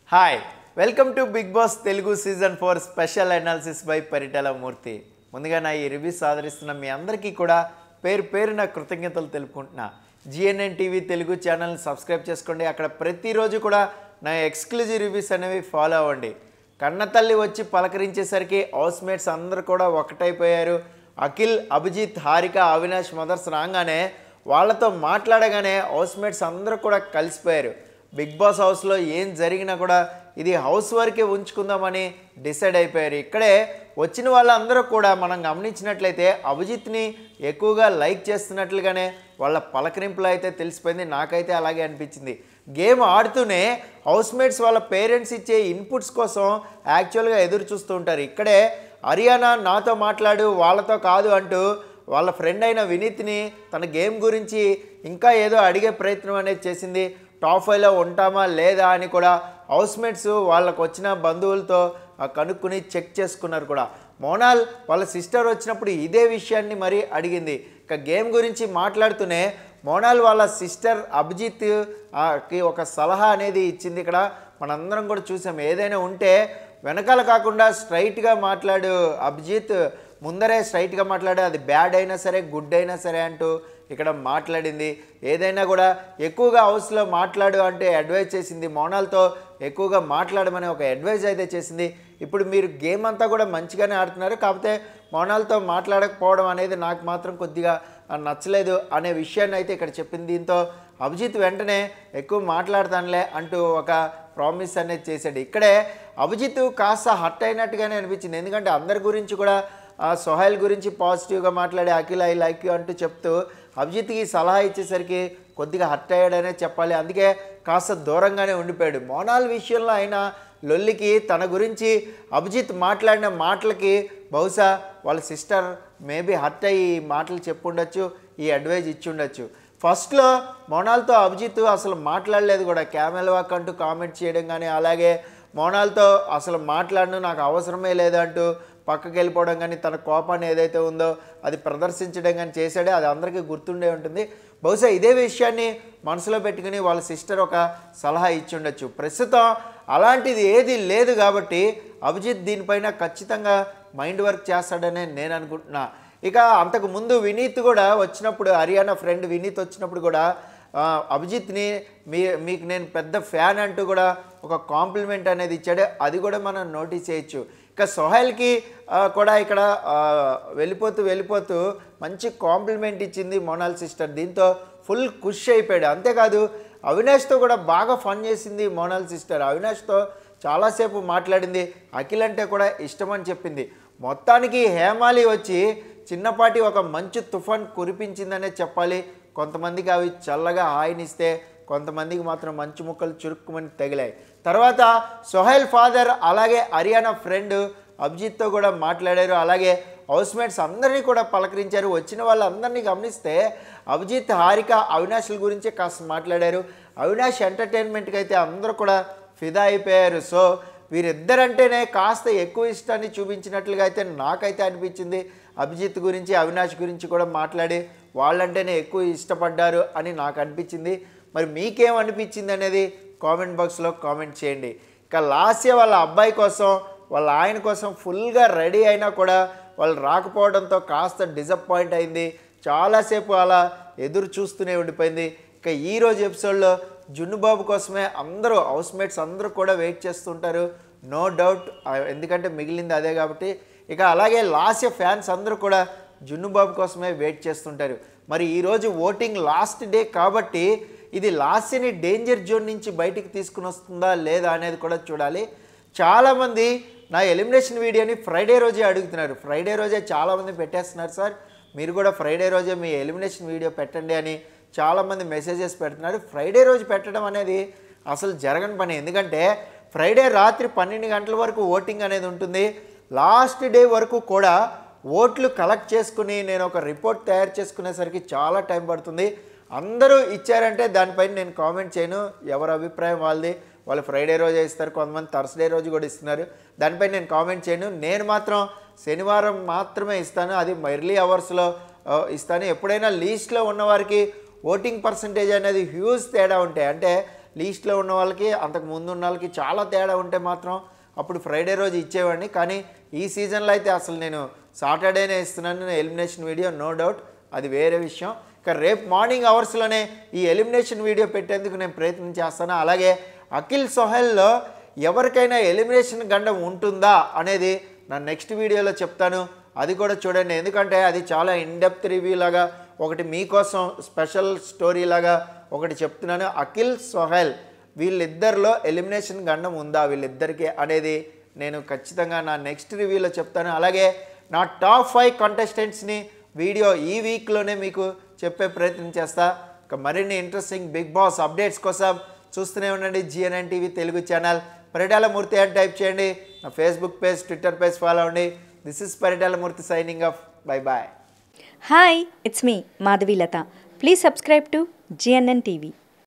Hi welcome to Bigg Boss Telugu season four special analysis by Paritala Murthy ముందుగా నా ఈ reviews ఆదరిస్తున్న మీ అందరికీ కూడా పేరు పేరున కృతజ్ఞతలు తెలుపుకుంటున్నా జిఎన్ఎన్ టీవీ తెలుగు ఛానల్ని సబ్స్క్రైబ్ చేసుకోండి అక్కడ ప్రతిరోజు కూడా నా ఎక్స్క్లూజివ్ రివ్యూస్ అనేవి ఫాలో అవ్వండి కన్నతల్లి వచ్చి పలకరించేసరికి హౌస్ మేట్స్ అందరూ కూడా ఒకటైపోయారు అఖిల్ అభిజిత్ హారిక అవినాష్ మదర్స్ రాగానే వాళ్ళతో మాట్లాడగానే హౌస్ మేట్స్ అందరూ కూడా కలిసిపోయారు బిగ్ బాస్ హౌస్లో ఏం జరిగినా కూడా ఇది హౌస్ వరకే ఉంచుకుందామని డిసైడ్ అయిపోయారు ఇక్కడే వచ్చిన వాళ్ళందరూ కూడా మనం గమనించినట్లయితే అభిజిత్ని ఎక్కువగా లైక్ చేస్తున్నట్లుగానే వాళ్ళ పలకరింపులో అయితే తెలిసిపోయింది నాకైతే అలాగే అనిపించింది గేమ్ ఆడుతూనే హౌస్ మేట్స్ వాళ్ళ పేరెంట్స్ ఇచ్చే ఇన్పుట్స్ కోసం యాక్చువల్గా ఎదురు చూస్తూ ఉంటారు ఇక్కడే హరియానా నాతో మాట్లాడు వాళ్ళతో కాదు అంటూ వాళ్ళ ఫ్రెండ్ అయిన వినీత్ని తన గేమ్ గురించి ఇంకా ఏదో అడిగే ప్రయత్నం అనేది చేసింది టాప్ ఫైవ్లో ఉంటామా లేదా అని కూడా హౌస్మేట్స్ వాళ్ళకు వచ్చిన బంధువులతో ఆ, కనుక్కుని చెక్ చేసుకున్నారు కూడా మోనాల్ వాళ్ళ సిస్టర్ వచ్చినప్పుడు ఇదే విషయాన్ని మరి అడిగింది ఇక గేమ్ గురించి మాట్లాడుతూనే మోనాల్ వాళ్ళ సిస్టర్ అభిజిత్ ఆ, కి ఒక సలహా అనేది ఇచ్చింది ఇక్కడ మనందరం కూడా చూసాం ఏదైనా ఉంటే వెనకాల కాకుండా స్ట్రైట్గా మాట్లాడు అభిజిత్ ముందరే స్ట్రైట్గా మాట్లాడు అది బ్యాడ్ అయినా సరే గుడ్ అయినా సరే అంటూ ఇక్కడ మాట్లాడింది ఏదైనా కూడా ఎక్కువగా హౌస్లో మాట్లాడు అంటే అడ్వైజ్ చేసింది మోనాల్తో ఎక్కువగా మాట్లాడమని ఒక అడ్వైజ్ అయితే చేసింది ఇప్పుడు మీరు గేమ్ అంతా కూడా మంచిగానే ఆడుతున్నారు కాకపోతే మోనాల్తో మాట్లాడకపోవడం అనేది నాకు మాత్రం కొద్దిగా ఆ, నచ్చలేదు అనే విషయాన్ని అయితే ఇక్కడ చెప్పింది దీంతో అభిజిత్ వెంటనే ఎక్కువ మాట్లాడతానులే అంటూ ఒక ప్రామిస్ అనేది చేశాడు ఇక్కడే అభిజిత్ కాస్త హట్ అయినట్టుగానే అనిపించింది ఎందుకంటే అందరి గురించి కూడా ఆ, సోహైల్ గురించి పాజిటివ్గా మాట్లాడి అఖిల్ ఐ లైక్ యూ అంటూ చెప్తూ అభిజిత్కి సలహా ఇచ్చేసరికి కొద్దిగా హట్ అయ్యాడనే చెప్పాలి అందుకే కాస్త దూరంగానే ఉండిపోయాడు మోనాల్ విషయంలో అయినా లొల్లికి తన గురించి అభిజిత్ మాట్లాడిన మాటలకి బహుశా వాళ్ళ సిస్టర్ మేబీ హర్ట్ అయ్యి ఈ మాటలు చెప్పుండొచ్చు ఈ అడ్వైజ్ ఇచ్చి ఉండొచ్చు ఫస్ట్లో మోనాల్తో అభిజిత్ అసలు మాట్లాడలేదు కూడా క్యామెల్ వాక్ అంటూ కామెంట్ చేయడం కానీ అలాగే మోనాల్తో అసలు మాట్లాడను నాకు అవసరమే లేదంటూ పక్కకి వెళ్ళిపోవడం కానీ తన కోపాన్ని ఏదైతే ఉందో అది ప్రదర్శించడం కానీ చేశాడో అది అందరికీ గుర్తుండే ఉంటుంది బహుశా ఇదే విషయాన్ని మనసులో పెట్టుకుని వాళ్ళ సిస్టర్ ఒక సలహా ఇచ్చి ఉండొచ్చు ప్రస్తుతం అలాంటిది ఏది లేదు కాబట్టి అభిజిత్ దీనిపైన ఖచ్చితంగా మైండ్ వర్క్ చేస్తాడనే నేను అనుకుంటున్నా ఇక అంతకు ముందు వినీత్ కూడా వచ్చినప్పుడు హరియానా ఫ్రెండ్ వినీత్ వచ్చినప్పుడు కూడా ఆ, అభిజిత్ని మీ మీకు నేను పెద్ద ఫ్యాన్ అంటూ కూడా ఒక కాంప్లిమెంట్ అనేది ఇచ్చాడు అది కూడా మనం నోటీస్ చేయొచ్చు ఇక సోహెల్కి ఆ, కూడా ఇక్కడ ఆ, వెళ్ళిపోతూ వెళ్ళిపోతూ మంచి కాంప్లిమెంట్ ఇచ్చింది మోనాల్ సిస్టర్ దీంతో ఫుల్ ఖుష్ అయిపోయాడు అంతేకాదు అవినాష్తో కూడా బాగా ఫన్ చేసింది మోనాల్ సిస్టర్ అవినాష్తో చాలాసేపు మాట్లాడింది అఖిల్ అంటే కూడా ఇష్టమని చెప్పింది మొత్తానికి హేమాలి వచ్చి చిన్నపాటి ఒక మంచు తుఫాన్ కురిపించిందనే చెప్పాలి కొంతమందికి అవి చల్లగా హాయినిస్తే కొంతమందికి మాత్రం మంచు ముక్కలు చురుక్కుమని తగిలాయి తర్వాత సొహైల్ ఫాదర్ అలాగే హరియానా ఫ్రెండ్ అభిజిత్తో కూడా మాట్లాడారు అలాగే హౌస్మేట్స్ అందరినీ కూడా పలకరించారు వచ్చిన వాళ్ళందరినీ గమనిస్తే అభిజిత్ హారిక అవినాష్ల గురించే కాస్త మాట్లాడారు అవినాష్ ఎంటర్టైన్మెంట్కి అయితే అందరూ కూడా ఫిదా అయిపోయారు సో వీరిద్దరంటేనే కాస్త ఎక్కువ ఇష్టాన్ని చూపించినట్లుగా అయితే నాకైతే అనిపించింది అభిజిత్ గురించి అవినాష్ గురించి కూడా మాట్లాడి వాళ్ళంటేనే ఎక్కువ ఇష్టపడ్డారు అని నాకు అనిపించింది మరి మీకేం అనిపించింది అనేది కామెంట్ బాక్స్లో కామెంట్ చేయండి ఇక లాస్య వాళ్ళ అబ్బాయి కోసం వాళ్ళ ఆయన కోసం ఫుల్గా రెడీ అయినా కూడా వాళ్ళు రాకపోవడంతో కాస్త డిసప్పాయింట్ అయింది చాలాసేపు అలా ఎదురు చూస్తూనే ఉండిపోయింది ఇక ఈ రోజు ఎపిసోడ్లో జున్నుబాబు కోసమే అందరూ హౌస్మేట్స్ అందరూ కూడా వెయిట్ చేస్తుంటారు నో డౌట్ ఎందుకంటే మిగిలింది అదే కాబట్టి ఇక అలాగే లాస్య ఫ్యాన్స్ అందరూ కూడా జున్నుబాబు కోసమే వెయిట్ చేస్తుంటారు మరి ఈరోజు ఓటింగ్ లాస్ట్ డే కాబట్టి ఇది లాస్యని డేంజర్ జోన్ నుంచి బయటికి తీసుకుని వస్తుందా లేదా అనేది కూడా చూడాలి చాలామంది నా ఎలిమినేషన్ వీడియోని ఫ్రైడే రోజే అడుగుతున్నారు ఫ్రైడే రోజే చాలామంది పెట్టేస్తున్నారు సార్ మీరు కూడా ఫ్రైడే రోజే మీ ఎలిమినేషన్ వీడియో పెట్టండి అని చాలామంది మెసేజెస్ పెడుతున్నారు ఫ్రైడే రోజు పెట్టడం అనేది అసలు జరగని పని ఎందుకంటే ఫ్రైడే రాత్రి పన్నెండు గంటల వరకు ఓటింగ్ అనేది ఉంటుంది లాస్ట్ డే వరకు కూడా ఓట్లు కలెక్ట్ చేసుకుని నేను ఒక రిపోర్ట్ తయారు చేసుకునేసరికి చాలా టైం పడుతుంది అందరూ ఇచ్చారంటే దానిపైన నేను కామెంట్ చేయను ఎవరి అభిప్రాయం వాళ్ళది వాళ్ళు ఫ్రైడే రోజే ఇస్తారు కొంతమంది థర్స్డే రోజు కూడా ఇస్తున్నారు దానిపై నేను కామెంట్ చేయను నేను మాత్రం శనివారం మాత్రమే ఇస్తాను అది ఎర్లీ అవర్స్లో ఆ, ఇస్తాను ఎప్పుడైనా లీస్ట్లో ఉన్నవారికి ఓటింగ్ పర్సంటేజ్ అనేది హ్యూజ్ తేడా ఉంటాయి అంటే లీస్ట్లో ఉన్న వాళ్ళకి అంతకు ముందు ఉన్న వాళ్ళకి చాలా తేడా ఉంటే మాత్రం అప్పుడు ఫ్రైడే రోజు ఇచ్చేవాడిని కానీ ఈ సీజన్లో అయితే అసలు నేను సాటర్డేనే ఇస్తున్నాను ఎలిమినేషన్ వీడియో నో డౌట్ అది వేరే విషయం ఇక రేపు మార్నింగ్ అవర్స్లోనే ఈ ఎలిమినేషన్ వీడియో పెట్టేందుకు నేను ప్రయత్నం చేస్తాను అలాగే అఖిల్ సొహెల్లో ఎవరికైనా ఎలిమినేషన్ గండం ఉంటుందా అనేది నా నెక్స్ట్ వీడియోలో చెప్తాను అది కూడా చూడండి ఎందుకంటే అది చాలా ఇన్డెప్త్ రివ్యూ లాగా ఒకటి మీకోసం స్పెషల్ స్టోరీ లాగా ఒకటి చెప్తున్నాను అఖిల్ సొహెల్ వీళ్ళిద్దరిలో ఎలిమినేషన్ గండం ఉందా వీళ్ళిద్దరికి అనేది నేను ఖచ్చితంగా నా నెక్స్ట్ రివ్యూలో చెప్తాను అలాగే నా టాప్ ఫైవ్ కంటెస్టెంట్స్ని వీడియో ఈ వీక్లోనే మీకు చెప్పే ప్రయత్నం చేస్తా ఇక మరిన్ని ఇంట్రెస్టింగ్ బిగ్ బాస్ అప్డేట్స్ కోసం చూస్తూనే ఉండండి GNN TV Telugu channel Paritala Murthy అని టైప్ చేయండి నా Facebook page Twitter page follow అవ్వండి this is Paritala Murthy signing off bye bye Hi, it's me, Madhavi Lata. Please subscribe to GNN TV.